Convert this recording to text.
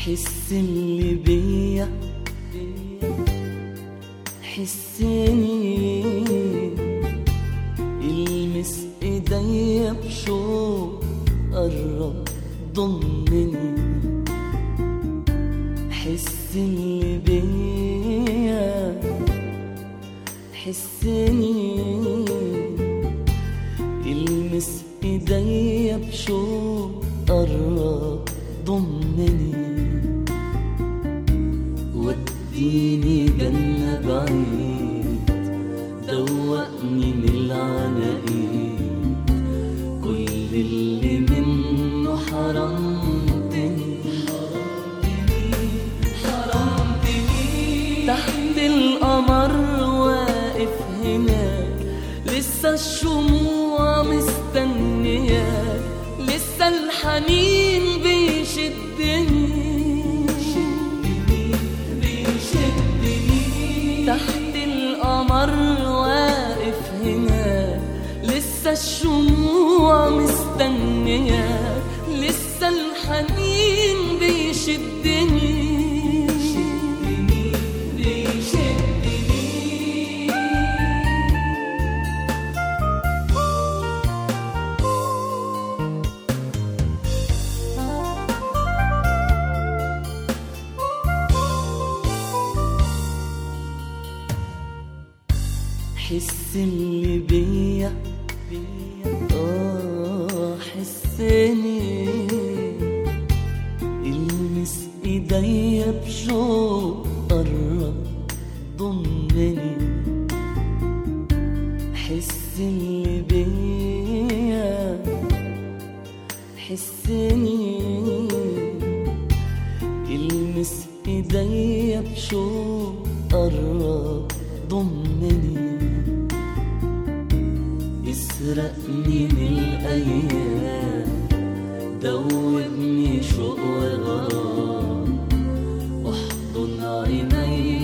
حس اللي بيا حسني المس ايديا بشوق قرب ضمني حس اللي بيا حسني المس ايديا بشوق قرب ضمني وديني جنة بعيد دوقني من العناقيد كل اللي منه حرمتني حرمتني تحت القمر واقف هناك لسه الشموع مستنياك لسه الحنين بيشدني تحت القمر واقف هناك لسه الشموع مستنياك لسه الحنين بيشدني حس اللي بيا اه حسني المس ايديا بشوق قرب ضمني حس اللي بيا حسني المس ايديا بشوق قرب ضمني اسرقني من الايام دوبني شوق وغرام واحضن عيني